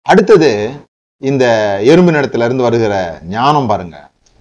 அடுத்தது இந்த எறும்பினிடத்துல இருந்து வருகிற ஞானம் பாருங்க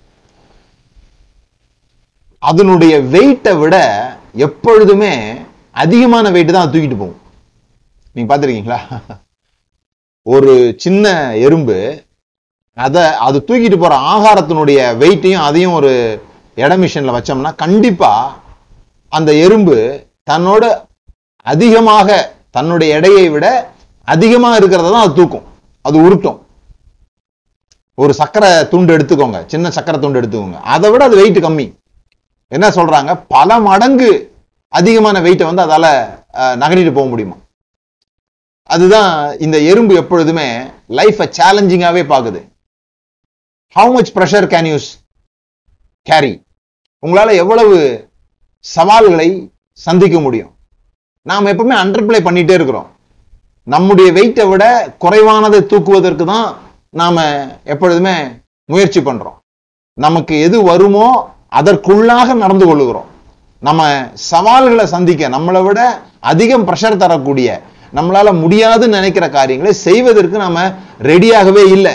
அதனுடைய வெயிட்டை விட எப்பொழுதுமே அதிகமான வெயிட் தான் அது தூக்கிட்டு போகும் நீங்க பார்த்திருக்கீங்களா ஒரு சின்ன எறும்பு அத அது தூக்கிட்டு போற ஆகாரத்தினுடைய வெயிட்டையும் அதையும் ஒரு எட மிஷின்ல வச்சோம்னா கண்டிப்பா அந்த எறும்பு தன்னோட அதிகமாக தன்னுடைய எடையை விட அதிகமா இருக்கிறத தான் அது தூக்கும் அது உருட்டும் ஒரு சக்கரை துண்டு எடுத்துக்கோங்க சின்ன சக்கரை துண்டு எடுத்துக்கோங்க அதை விட அது வெயிட் கம்மி என்ன சொல்றாங்க பல மடங்கு அதிகமான வெயிட்டை வந்து அதால அஹ், நகர்த்திட்டு போக முடியுமா அதுதான் இந்த எறும்பு எப்பொழுதுமே லைஃபை சேலஞ்சிங்காவே பார்க்குது how much pressure can you carry உங்களால எவ்வளவு சவால்களை சந்திக்க முடியும் நாம் எப்பவுமே அண்டர்பிளே பண்ணிட்டே இருக்கிறோம் நம்முடைய வெயிட்டை விட குறைவானதை தூக்குவதற்கு தான் நாம எப்பொழுதுமே முயற்சி பண்றோம் நமக்கு எது வருமோ அதற்குள்ளாக நடந்து கொள்ளுகிறோம் நம்ம சவால்களை சந்திக்க நம்மளை விட அதிகம் ப்ரெஷர் தரக்கூடிய நம்மளால முடியாதுன்னு நினைக்கிற காரியங்களை செய்வதற்கு நாம ரெடியாகவே இல்லை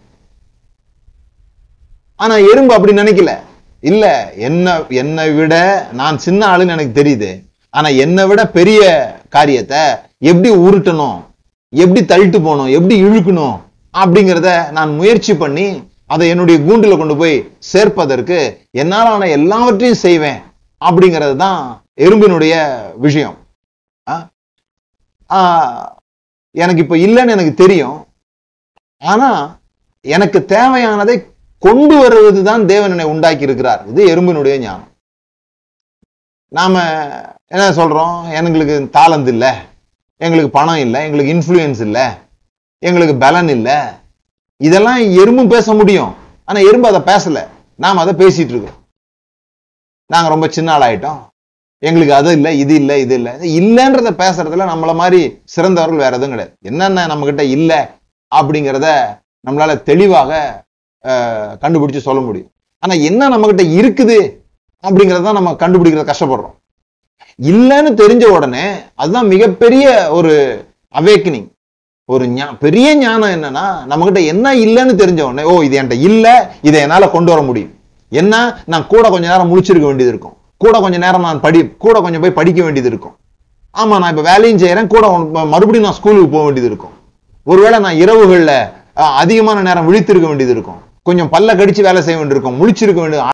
ஆனா எறும்பு அப்படி நினைக்கல இல்ல என்ன என்னை விட நான் சின்ன ஆளுன்னு எனக்கு தெரியுது ஆனா என்னை விட பெரிய காரியத்தை எப்படி உருட்டணும் எப்படி தள்ளிட்டு போகணும் எப்படி இழுக்கணும் அப்படிங்கிறத நான் முயற்சி பண்ணி அதை என்னுடைய கூண்டுல கொண்டு போய் சேர்ப்பதற்கு என்னால் ஆன எல்லாவற்றையும் செய்வேன் அப்படிங்கிறது தான் எறும்பினுடைய விஷயம் ஆ? ஆ, எனக்கு இப்ப இல்லைன்னு எனக்கு தெரியும் ஆனா எனக்கு தேவையானதை கொண்டு வருவது தான் தேவன் என்னை உண்டாக்கி இருக்கிறார் இது எறும்பினுடைய ஞானம் நாம என்ன சொல்றோம் எங்களுக்கு தாளந்து இல்ல எங்களுக்கு பணம் இல்லை எங்களுக்கு இன்ஃப்ளூயன்ஸ் இல்ல எங்களுக்கு பலன் இல்ல இதெல்லாம் எறும்பும் பேச முடியும் ஆனா எறும்பு அதை பேசல நாம அதை பேசிட்டு இருக்கோம் நாங்க ரொம்ப சின்ன ஆளாயிட்டோம் எங்களுக்கு அது இல்லை இது இல்லை இது இல்லை இல்லைன்றத பேசுறதுல நம்மள மாதிரி சிறந்தவர்கள் வேற எதுவும் கிடையாது என்னென்ன நம்ம கிட்ட இல்லை அப்படிங்கிறத நம்மளால தெளிவாக அஹ், கண்டுபிடிச்சு சொல்ல முடியும் ஆனா என்ன நம்ம கிட்ட இருக்குது அப்படிங்கறத நம்ம கண்டுபிடிக்கிறத கஷ்டப்படுறோம் இல்லைன்னு தெரிஞ்ச உடனே அதுதான் மிகப்பெரிய ஒரு அவேக்கனிங் ஒரு ஞா- பெரிய ஞானம் என்னன்னா நம்ம கிட்ட என்ன இல்லைன்னு தெரிஞ்ச உடனே ஓ இது என்கிட்ட இல்ல இதை என்னால கொண்டு வர முடியும் என்ன நான் கூட கொஞ்ச நேரம் முழிச்சிருக்க வேண்டியது இருக்கும் கூட கொஞ்ச நேரம் நான் படி கூட கொஞ்சம் போய் படிக்க வேண்டியது இருக்கும் ஆமா நான் இப்ப வேலையும் செய்யறேன் கூட ஒன்று- மறுபடியும் நான் ஸ்கூலுக்கு போக வேண்டியது இருக்கும் ஒருவேளை நான் இரவுகள்ல அஹ், அதிகமான நேரம் விழித்திருக்க வேண்டியது இருக்கும் கொஞ்சம் பல்ல கடிச்சு வேலை செய்ய வேண்டியிருக்கும் முழிச்சிருக்க வேண்டியது